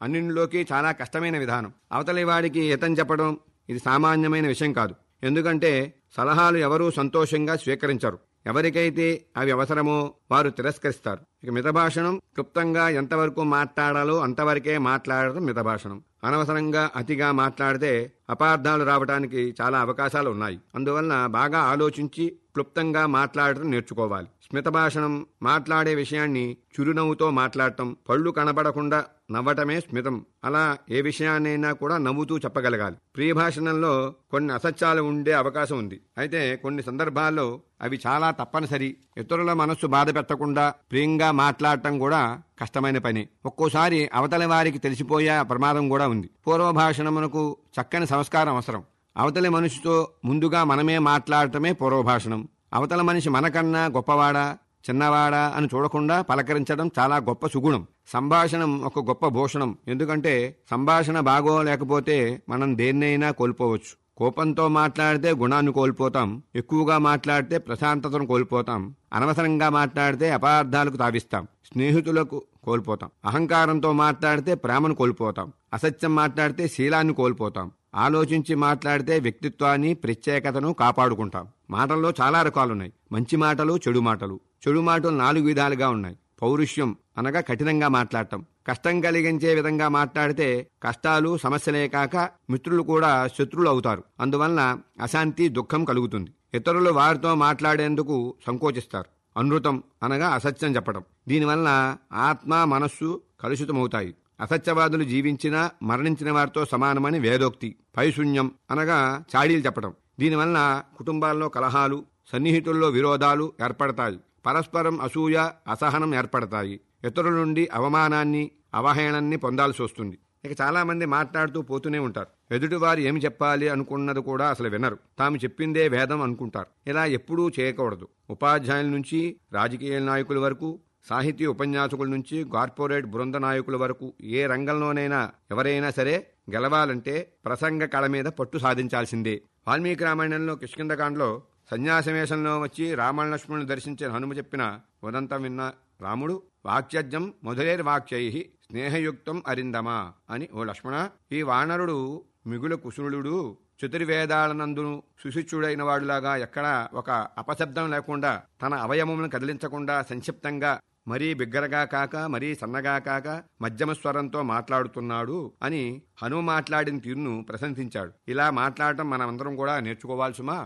అన్నింటిలోకి చాలా కష్టమైన విధానం అవతలి వాడికి హితం చెప్పడం ఇది సామాన్యమైన విషయం కాదు ఎందుకంటే సలహాలు ఎవరూ సంతోషంగా స్వీకరించరు ఎవరికైతే అవి అవసరమో వారు తిరస్కరిస్తారు ఇక మితభాషణం క్లుప్తంగా ఎంతవరకు మాట్లాడాలో అంతవరకే మాట్లాడడం మితభాషణం అనవసరంగా అతిగా మాట్లాడితే అపార్థాలు రావడానికి చాలా అవకాశాలు ఉన్నాయి అందువలన బాగా ఆలోచించి క్లుప్తంగా మాట్లాడటం నేర్చుకోవాలి స్మిత భాషణం మాట్లాడే విషయాన్ని చిరునవ్వుతో మాట్లాడటం పళ్ళు కనబడకుండా నవ్వటమే స్మితం అలా ఏ విషయాన్నైనా కూడా నవ్వుతూ చెప్పగలగాలి ప్రియభాషణంలో కొన్ని అసత్యాలు ఉండే అవకాశం ఉంది అయితే కొన్ని సందర్భాల్లో అవి చాలా తప్పనిసరి ఇతరుల మనస్సు బాధ పెట్టకుండా ప్రియంగా మాట్లాడటం కూడా కష్టమైన పని ఒక్కోసారి అవతలి వారికి తెలిసిపోయే ప్రమాదం కూడా ఉంది పూర్వభాషణమునకు చక్కని సంస్కారం అవసరం అవతలి మనిషితో ముందుగా మనమే మాట్లాడటమే పూర్వభాషణం అవతల మనిషి మనకన్నా గొప్పవాడా చిన్నవాడా అని చూడకుండా పలకరించడం చాలా గొప్ప సుగుణం సంభాషణం ఒక గొప్ప భూషణం ఎందుకంటే సంభాషణ బాగోలేకపోతే మనం దేన్నైనా కోల్పోవచ్చు కోపంతో మాట్లాడితే గుణాన్ని కోల్పోతాం ఎక్కువగా మాట్లాడితే ప్రశాంతతను కోల్పోతాం అనవసరంగా మాట్లాడితే అపార్థాలకు తావిస్తాం స్నేహితులకు కోల్పోతాం అహంకారంతో మాట్లాడితే ప్రేమను కోల్పోతాం అసత్యం మాట్లాడితే శీలాన్ని కోల్పోతాం ఆలోచించి మాట్లాడితే వ్యక్తిత్వాన్ని ప్రత్యేకతను కాపాడుకుంటాం మాటల్లో చాలా రకాలున్నాయి మంచి మాటలు చెడు మాటలు చెడు మాటలు నాలుగు విధాలుగా ఉన్నాయి పౌరుష్యం అనగా కఠినంగా మాట్లాడటం కష్టం కలిగించే విధంగా మాట్లాడితే కష్టాలు సమస్యలే కాక మిత్రులు కూడా శత్రులు అవుతారు అందువలన అశాంతి దుఃఖం కలుగుతుంది ఇతరులు వారితో మాట్లాడేందుకు సంకోచిస్తారు అనృతం అనగా అసత్యం చెప్పడం దీనివలన ఆత్మ మనస్సు కలుషితమవుతాయి అసత్యవాదులు జీవించినా మరణించిన వారితో సమానమని వేదోక్తి పైశూన్యం అనగా చాడీలు చెప్పడం దీనివలన కుటుంబాల్లో కలహాలు సన్నిహితుల్లో విరోధాలు ఏర్పడతాయి పరస్పరం అసూయ అసహనం ఏర్పడతాయి ఇతరుల నుండి అవమానాన్ని అవహేళనాన్ని పొందాల్సి వస్తుంది ఇక చాలా మంది మాట్లాడుతూ పోతూనే ఉంటారు ఎదుటివారు ఏమి చెప్పాలి అనుకున్నది కూడా అసలు వినరు తాము చెప్పిందే వేదం అనుకుంటారు ఇలా ఎప్పుడూ చేయకూడదు ఉపాధ్యాయుల నుంచి రాజకీయ నాయకుల వరకు సాహితీ ఉపన్యాసకుల నుంచి కార్పొరేట్ బృంద నాయకుల వరకు ఏ రంగంలోనైనా ఎవరైనా సరే గెలవాలంటే ప్రసంగ కళ మీద పట్టు సాధించాల్సిందే వాల్మీకి రామాయణంలో కిష్కిందకాండలో సన్యాసవేషంలో వచ్చి రామాయణ లక్ష్మణుని దర్శించిన హనుమ చెప్పిన ఉదంతం విన్న రాముడు వాక్యజ్యం మధురేర్ వాక్యై స్నేహయుక్తం అరిందమా అని ఓ లక్ష్మణ ఈ వానరుడు మిగుల కుశలుడు చతుర్వేదాలనందును సుశిష్యుడైన వాడులాగా ఎక్కడా ఒక అపశబ్దం లేకుండా తన అవయవములను కదిలించకుండా సంక్షిప్తంగా మరీ బిగ్గరగా కాక మరీ సన్నగా కాక మధ్యమ స్వరంతో మాట్లాడుతున్నాడు అని హనుమ మాట్లాడిన తీరును ప్రశంసించాడు ఇలా మాట్లాడటం మనమందరం కూడా నేర్చుకోవాల్సుమా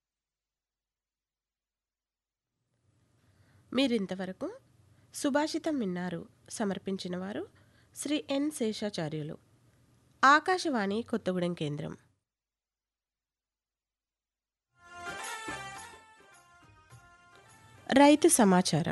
మీరింతవరకు సుభాషితం విన్నారు సమర్పించిన వారు శ్రీ ఎన్ శేషాచార్యులు ఆకాశవాణి కొత్తగూడెం కేంద్రం రైతు సమాచారం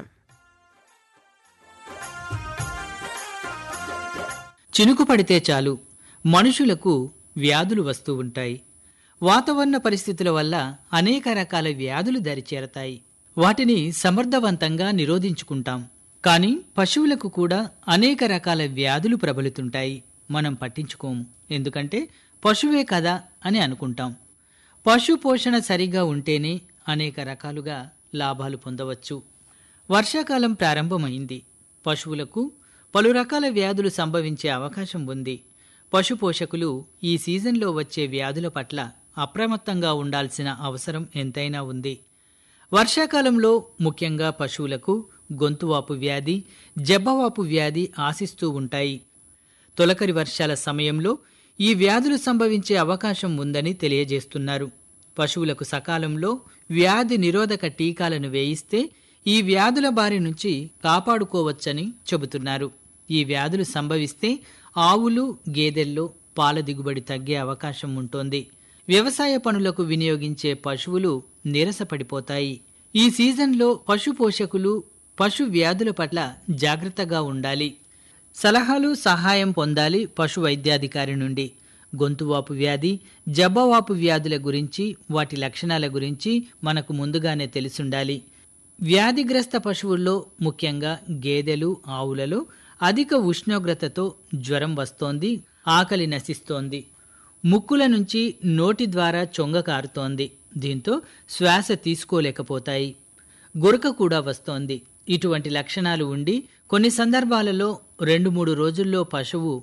చినుకు పడితే చాలు మనుషులకు వ్యాధులు వస్తూ ఉంటాయి వాతావరణ పరిస్థితుల వల్ల అనేక రకాల వ్యాధులు దరిచేరతాయి వాటిని సమర్థవంతంగా నిరోధించుకుంటాం కానీ పశువులకు కూడా అనేక రకాల వ్యాధులు ప్రబలుతుంటాయి మనం పట్టించుకోము ఎందుకంటే పశువే కదా అని అనుకుంటాం పశు పోషణ సరిగా ఉంటేనే అనేక రకాలుగా లాభాలు పొందవచ్చు వర్షాకాలం ప్రారంభమైంది పశువులకు పలు రకాల వ్యాధులు సంభవించే అవకాశం ఉంది పశు పోషకులు ఈ సీజన్లో వచ్చే వ్యాధుల పట్ల అప్రమత్తంగా ఉండాల్సిన అవసరం ఎంతైనా ఉంది వర్షాకాలంలో ముఖ్యంగా పశువులకు గొంతువాపు వ్యాధి జబ్బవాపు వ్యాధి ఆశిస్తూ ఉంటాయి తొలకరి వర్షాల సమయంలో ఈ వ్యాధులు సంభవించే అవకాశం ఉందని తెలియజేస్తున్నారు పశువులకు సకాలంలో వ్యాధి నిరోధక టీకాలను వేయిస్తే ఈ వ్యాధుల బారి నుంచి కాపాడుకోవచ్చని చెబుతున్నారు ఈ వ్యాధులు సంభవిస్తే ఆవులు గేదెల్లో పాల దిగుబడి తగ్గే అవకాశం ఉంటోంది వ్యవసాయ పనులకు వినియోగించే పశువులు నీరసపడిపోతాయి ఈ సీజన్లో పశు పోషకులు పశు వ్యాధుల పట్ల జాగ్రత్తగా ఉండాలి సలహాలు సహాయం పొందాలి పశు వైద్యాధికారి నుండి గొంతువాపు వ్యాధి జబ్బవాపు వ్యాధుల గురించి వాటి లక్షణాల గురించి మనకు ముందుగానే తెలిసుండాలి వ్యాధిగ్రస్త పశువుల్లో ముఖ్యంగా గేదెలు ఆవులలో అధిక ఉష్ణోగ్రతతో జ్వరం వస్తోంది ఆకలి నశిస్తోంది ముక్కుల నుంచి నోటి ద్వారా చొంగ కారుతోంది దీంతో శ్వాస తీసుకోలేకపోతాయి గురక కూడా వస్తోంది ఇటువంటి లక్షణాలు ఉండి కొన్ని సందర్భాలలో రెండు మూడు రోజుల్లో పశువు